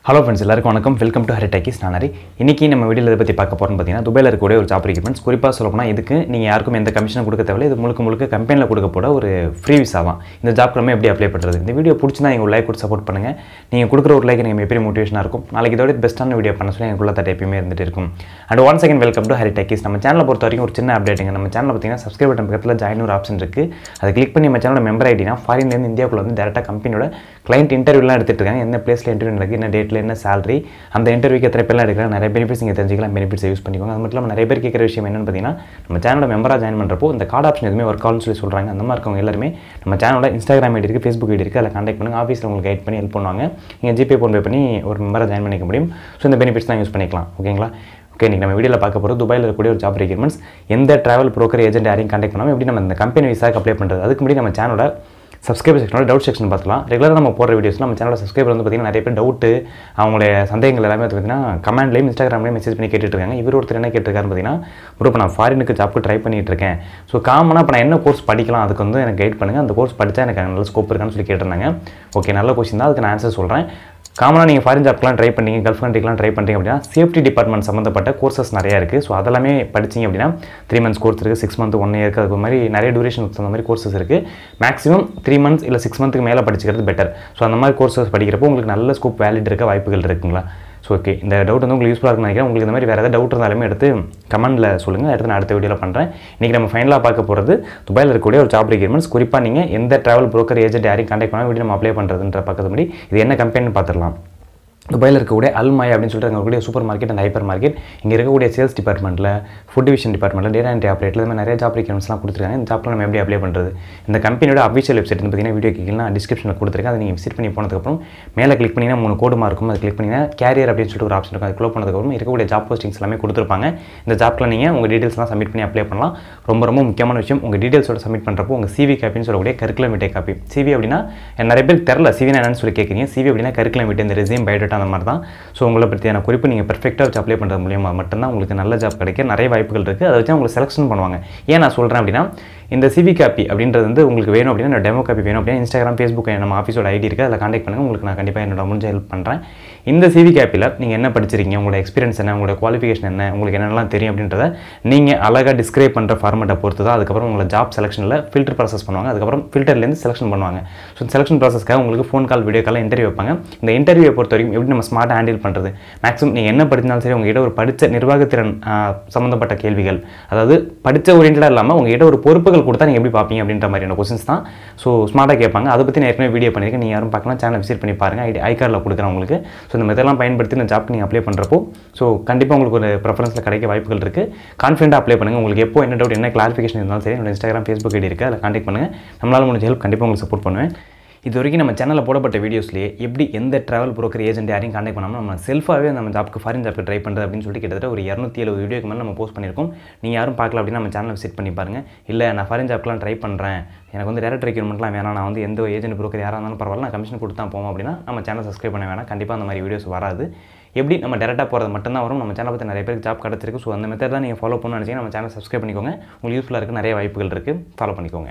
hello friends எல்லாருக்கும் வணக்கம் welcome to Hari talkies நான் ஹரி இன்றைக்கி நம்ம வீடியோவில் இதை பற்றி பார்க்க போகிறோம்னு பார்த்தீங்கன்னா துபாயில் இருக்கக்கூடிய ஒரு ஜாப் ரெக்யூப்மெண்ட்ஸ் குறிப்பாக சொல்ல போனால் இதுக்கு நீங்கள் யாருக்கும் எந்த கமிஷனும் கொடுக்க தேவையில்லை இது முழுக்க முழுக்க கம்பெனியில் கொடுக்க போட ஒரு ஃப்ரீ விசா தான் இந்த ஜாப் நம்ம எப்படி அப்ளை பண்ணுறது இந்த வீடியோ பிடிச்சினா நீங்கள் லைக் கொடுத்து சப்போர்ட் பண்ணுங்கள் நீங்கள் கொடுக்குற ஒரு லைக் நீங்கள் எப்படி மோட்டிவேஷனாக இருக்கும் நாளைக்கு இதோட பெஸ்ட்டான வீடியோ பண்ண சொல்லி எனக்குள்ள தட்ட எப்பயுமே இருந்துட்டு இருக்கும் and one second welcome to Hari talkies நம்ம சேனலை பொறுத்த வரைக்கும் ஒரு சின்ன அப்டேட்டுங்க நம்ம சேனலில் பார்த்தீங்கன்னா சப்ஸ்கிரைப் பட்டன் பக்கத்தில் ஜாயின் ஒரு ஆப்ஷன் இருக்குது அதை கிளிக் பண்ணி நம்ம சேனலோட மெம்பர் ஐடினா ஃபாரின்லேருந்து இந்தியாவுக்குள்ள வந்து டேரெக்டாக கம்பெனியோட கிளைண்ட் இன்டர்வியூலாம் எடுத்துட்டு இருக்காங்க என்ன பிளேஸில் இன்டர்வியூ நடக்குது என்ன டேட்டில் என்ன salary அந்த இன்டர்வியூக்கு எத்தனை பேர்லாம் எடுக்கிறாங்க நிறைய பெனிஃபிட்ஸ் நீங்கள் தெரிஞ்சிக்கலாம் பெனிஃபிட்ஸ் யூஸ் பண்ணிக்கோங்க அது மட்டும் இல்லாமல் நிறைய பேர் கேட்குற விஷயம் என்னன்னு பார்த்தீங்கன்னா நம்ம சேனலோட மெம்பராக ஜாயின் பண்ணுறப்போ இந்த கார்டு ஆப்ஷன் எதுவுமே ஒர்க் ஆகும்னு சொல்லி சொல்கிறாங்க அந்த மாதிரி இருக்கவங்க எல்லாருமே நம்ம சேனலோட இன்ஸ்டாகிராம் ஐடி இருக்குது ஃபேஸ்புக் ஐடி இருக்குது அதில் கான்டாக்ட் பண்ணுங்க ஆஃபீஸில் உங்களுக்கு கைட் பண்ணி ஹெல்ப் பண்ணுவாங்க நீங்கள் ஜிபே ஃபோன்பே பண்ணி ஒரு மெம்பராக ஜாயின் பண்ணிக்க முடியும் ஸோ இந்த பெனிஃபிட்ஸ் தான் யூஸ் பண்ணிக்கலாம் ஓகேங்களா ஓகே இன்றைக்கி நம்ம வீடியோவில் பார்க்க போகிறது துபாயில் இருக்கக்கூடிய ஒரு ஜாப் ரெக்யூர்மெண்ட்ஸ் எந்த ட்ராவல் broker ஏஜென்ட் யாரையும் கான்டாக்ட் பண்ணாமல் எப்படி நம்ம இந்த கம்பெனி விசாக்கு அப்ளை பண்ணுறது அதுக்கு முன்னாடி நம்ம சேனலோட சப்ஸ்கிரைபர் செக்ஷனோட டவுட் செக்ஷன் பார்த்துலாம் ரெகுலராக நம்ம போடுற வீடியோஸ் நம்ம சேனலோட சப்ஸ்கிரைபர் வந்து பார்த்தீங்கன்னா நிறைய பேர் டவுட்டு அவங்களுடைய சந்தேகங்கள் எல்லாமே வந்து பார்த்தீங்கன்னா கமெண்ட்லேயும் இன்ஸ்டாகிராம்லேயும் மெசேஜ் பண்ணி கேட்டுட்டு இருக்காங்க இவர் ஒருத்தர் என்ன கேட்டிருக்காருன்னு பார்த்தீங்கன்னா ப்ரோ இப்போ நான் ஃபாரினுக்கு ஜாப்க்கு ட்ரை பண்ணிட்டு இருக்கேன் ஸோ காமனாக இப்போ நான் என்ன கோர்ஸ் படிக்கலாம் அதுக்கு வந்து எனக்கு கைட் பண்ணுங்கள் அந்த கோர்ஸ் படித்தா எனக்கு நல்ல ஸ்கோப் இருக்கான்னு சொல்லி கேட்டிருந்தாங்க ஓகே நல்ல கொஸ்டின் தான் அதுக்கு நான் ஆன்சர் சொல்கிறேன் காமனாக நீங்கள் ஃபாரின் ஜாப்க்குலாம் ட்ரை பண்ணீங்க கல்ஃப் கண்ட்ரிக்கெலாம் ட்ரை பண்ணுறீங்க அப்படின்னா சேஃப்டி டிபார்ட்மெண்ட் சம்மந்தப்பட்ட கோர்சஸ் நிறையா இருக்குது ஸோ அதெல்லாமே படிச்சிங்க அப்படின்னா த்ரீ மந்த்ஸ் கோர்ஸ் இருக்குது சிக்ஸ் மந்த் ஒன் இயருக்கு அது மாதிரி நிறைய டூரேஷன் அந்த மாதிரி கோர்சஸ் இருக்குது மேக்ஸிமம் த்ரீ மந்த்ஸ் இல்லை சிக்ஸ் மந்த்துக்கு மேலே படிச்சுக்கிறது பெட்டர் ஸோ அந்த மாதிரி கோர்சஸ் படிக்கிறப்போ உங்களுக்கு நல்ல ஸ்கோப் வேலிட் இருக்க வாய்ப்புகள் இருக்குங்களா ஸோ ஓகே இந்த டவுட் வந்து உங்களுக்கு யூஸ்ஃபுல்லாக இருக்குன்னு நினைக்கிறேன் உங்களுக்கு இந்த மாதிரி வேறு ஏதாவது டவுட் இருந்தாலுமே எடுத்து கமெண்ட்டில் சொல்லுங்கள் எடுத்து நான் அடுத்த வீடியோவில் பண்ணுறேன் இன்றைக்கி நம்ம ஃபைனலாக பார்க்க போகிறது துபாயில் இருக்கக்கூடிய ஒரு ஜாப் ரெக்யூர்மெண்ட்ஸ் குறிப்பாக நீங்கள் எந்த ட்ராவல் broker ஏஜென்ட் யாரையும் கான்டாக்ட் பண்ணால் வீடியோ நம்ம அப்ளை பண்ணுறதுன்ற பக்கத்து முடி இது என்ன கம்பெனின்னு பார்த்துடலாம் துபாயில் இருக்கக்கூடிய அல்மாய் அப்படின்னு சொல்லிட்டு அங்கே இருக்கக்கூடிய supermarket and hypermarket இங்கே இருக்கக்கூடிய சேல்ஸ் டிபார்ட்மெண்ட்டில் ஃபுட் டிவிஷன் டிபார்ட்மெண்ட்டில் டேட்டா என்ட்ரி ஆப்ரேட்டில் இந்த மாதிரி நிறைய ஜாப் ரெக்யூர்மெண்ட்ஸ்லாம் கொடுத்துருக்காங்க இந்த ஜாப்பில் நம்ம எப்படி அப்ளை பண்ணுறது இந்த கம்பெனியோட அஃபிஷியல் வெப்சைட் வந்து பார்த்தீங்கன்னா வீடியோ கீழே நான் டிஸ்கிரிப்ஷனில் கொடுத்துருக்கேன் அதை நீங்கள் விசிட் பண்ணி போனதுக்கப்புறம் மேலே கிளிக் பண்ணிங்கன்னா மூணு கோடுமா இருக்கும் அதை கிளிக் பண்ணிங்கன்னா கேரியர் அப்படின்னு சொல்லிட்டு ஒரு ஆப்ஷன் இருக்கும் அது க்ளோ பண்ணதுக்கப்புறம் இருக்கக்கூடிய ஜாப் போஸ்டிங்ஸ் எல்லாமே கொடுத்துருப்பாங்க இந்த ஜாப்பில் நீங்கள் உங்கள் டீட்டெயில்ஸ்லாம் சப்மிட் பண்ணி அப்ளை பண்ணலாம் ரொம்ப ரொம்ப முக்கியமான விஷயம் உங்கள் டீட்டெயில்ஸோட சப்மிட் பண்ணுறப்போ உங்கள் சிவி காப்பின்னு சொல்லக்கூடிய கரிக்குலம் விட்டே காப்பி சிவி அப்படின்னா நிறைய பேருக்கு தெரில சிவி என்னன்னு சொல்லி கேட்குறீங்க சிவி அப்படின்னா கரிக்குலம் விட்டு இந்த ரெசியூம் பயோடேட்டா அந்த மாதிரி தான் ஸோ உங்களை பற்றியான குறிப்பு நீங்கள் பெர்ஃபெக்டாக வச்சு அப்ளை பண்ணுறது மூலியமாக மட்டும்தான் உங்களுக்கு நல்ல ஜாப் கிடைக்க நிறைய வாய்ப்புகள் இருக்குது அதை வச்சு உங்களுக்கு செலெக்ஷன் பண்ணுவாங்க ஏன் நான் சொல்கிறேன் அப்படின்னா இந்த சிவி காப்பி அப்படின்றது வந்து உங்களுக்கு வேணும் அப்படின்னா டெமோ காப்பி வேணும் அப்படின்னா இன்ஸ்டாகிராம் ஃபேஸ்புக் நம்ம ஆஃபீஸோட ஐடி இருக்குது அதில் கான்டாக்ட் பண்ணுங்கள் உங்களுக்கு நான் கண்டிப்பாக என்னோட முடிஞ்ச ஹெல்ப் பண்ணுறேன் இந்த சிவி காப்பியில் நீங்கள் என்ன படிச்சிருக்கீங்க உங்களோட எக்ஸ்பீரியன்ஸ் என்ன உங்களோட குவாலிஃபிகேஷன் என்ன உங்களுக்கு என்னென்னலாம் தெரியும் அப்படின்றத நீங்கள் அழகாக டிஸ்கிரைப் பண்ணுற ஃபார்மெட்டை பொறுத்து தான் அதுக்கப்புறம் உங்களை ஜாப் செலெக்ஷனில் ஃபில்டர் ப்ராசஸ் பண்ணுவாங்க அதுக்கப்புறம் ஃபில்டர்லேருந்து செலெக்ஷன் பண்ணுவாங்க ஸோ செலெக்ஷன் ப்ராசஸ்க்காக உங்களுக்கு phone call video call interview வைப்பாங்க இந்த இன்டர்வியூ பொறுத்த வரைக்கும் எப்படி நம்ம ஸ்மார்ட்டாக ஹேண்டில் பண்ணுறது மேக்ஸிமம் நீங்கள் என்ன படித்தாலும் சரி உங்ககிட்ட ஒரு படித்த நிர்வாகத்திறன் ஆஹ், சம்மந்தப்பட்ட கேள்விகள் அதாவது படித்த ஓரியன்டாக இல்லாமல் உங்ககிட்ட ஒரு பொறுப்புகள் கொடுத்தா நீங்கள் எப்படி பார்ப்பீங்க அப்படின்ற மாதிரியான கொஸ்டின்ஸ் தான் ஸோ ஸ்மார்ட்டாக கேட்பாங்க அதை பற்றி நான் ஏற்கனவே வீடியோ பண்ணியிருக்கேன் நீங்கள் யாரும் பார்க்கலாம் சேனல் விசிட் பண்ணி பாருங்கள் ஐடி ஐ கார்டில் கொடுக்குறேன் உங்களுக்கு ஸோ இந்த மெத்தட்லாம் பயன்படுத்தி இந்த ஜாப்க்கு நீங்கள் அப்ளை பண்ணுறப்போ ஸோ கண்டிப்பாக உங்களுக்கு ஒரு ப்ரெஃபரன்ஸில் கிடைக்க வாய்ப்புகள் இருக்குது கான்ஃபிடென்ட்டாக அப்ளை பண்ணுங்கள் உங்களுக்கு எப்போ என்ன டவுட் என்ன கிளாரிஃபிகேஷன் இருந்தாலும் சரி என்னோட இன்ஸ்டாகிராம் ஃபேஸ்புக் ஐடி இருக்குது அதில் கான்டாக்ட் பண்ணுங்கள் நம்மளால் முடிஞ்ச ஹெல்ப் கண்டிப்பாக உங்களுக்கு சப்போர்ட் பண்ணுவேன் இது வரைக்கும் நம்ம சேனலில் போடப்பட்ட வீடியோஸ்லேயே எப்படி எந்த ட்ராவல் broker ஏஜென்ட் யாரையும் கான்டாக்ட் பண்ணாமல் நம்ம செல்ஃபாகவே நம்ம ஜாப்க்கு ஃபாரின் ஜாப்க்கு ட்ரை பண்ணுறது அப்படின்னு சொல்லிட்டு கிட்டத்தட்ட ஒரு இரநூத்தி எழுபது வீடியோக்கு மேலே நம்ம போஸ்ட் பண்ணியிருக்கோம் நீங்கள் யாரும் பார்க்கல அப்படின்னா நம்ம சேனலை விசிட் பண்ணி பாருங்கள் இல்லை நான் ஃபாரின் ஜாப்க்குலாம் ட்ரை பண்ணுறேன் எனக்கு வந்து டேரக்ட் ரெக்யூர்மெண்ட்லாம் வேணாம் நான் வந்து எந்த ஏஜென்ட் broker யாராக இருந்தாலும் பரவாயில்ல நான் கமிஷன் கொடுத்து தான் போவோம் அப்படின்னா நம்ம சேனல் சப்ஸ்கிரைப் பண்ண வேணாம் கண்டிப்பாக அந்த மாதிரி வீடியோஸ் வராது எப்படி நம்ம டேரெக்டாக போகிறது மட்டும்தான் வரும் நம்ம சேனல் பற்றி நிறைய பேருக்கு ஜாப் கிடச்சிருக்கு ஸோ அந்த மெத்தட் தான் நீங்கள் ஃபாலோ பண்ணணும்னு நினச்சிங்கன்னா நம்ம சேனல் சப்ஸ்கிரைப் பண்ணிக்கோங்க உங்களுக்கு யூஸ்ஃபுல்லாக இருக்குது நிறைய வாய்ப்புகள் இருக்குது ஃபாலோ பண்ணிக்கோங்க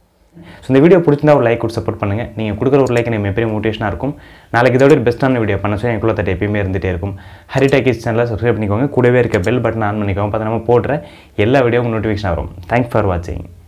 ஸோ இந்த வீடியோ பிடிச்சிருந்தா ஒரு லைக் கொடுத்து சப்போர்ட் பண்ணுங்கள் நீங்கள் கொடுக்குற ஒரு லைக் எனக்கு பெரிய மோட்டிவேஷனாக இருக்கும் நாளைக்கு இதோட ஒரு பெஸ்ட்டான வீடியோ பண்ண சொல்லி எனக்குள்ள தட்டு எப்பயுமே இருந்துகிட்டே இருக்கும் ஹரி டேக்கிஸ் சேனலில் சப்ஸ்கிரைப் பண்ணிக்கோங்க கூடவே இருக்க பெல் பட்டன் ஆன் பண்ணிக்கோங்க பார்த்து நம்ம போடுற எல்லா வீடியோவும் நோட்டிஃபிகேஷன் வரும் தேங்க்ஸ் ஃபார் வாட்சிங்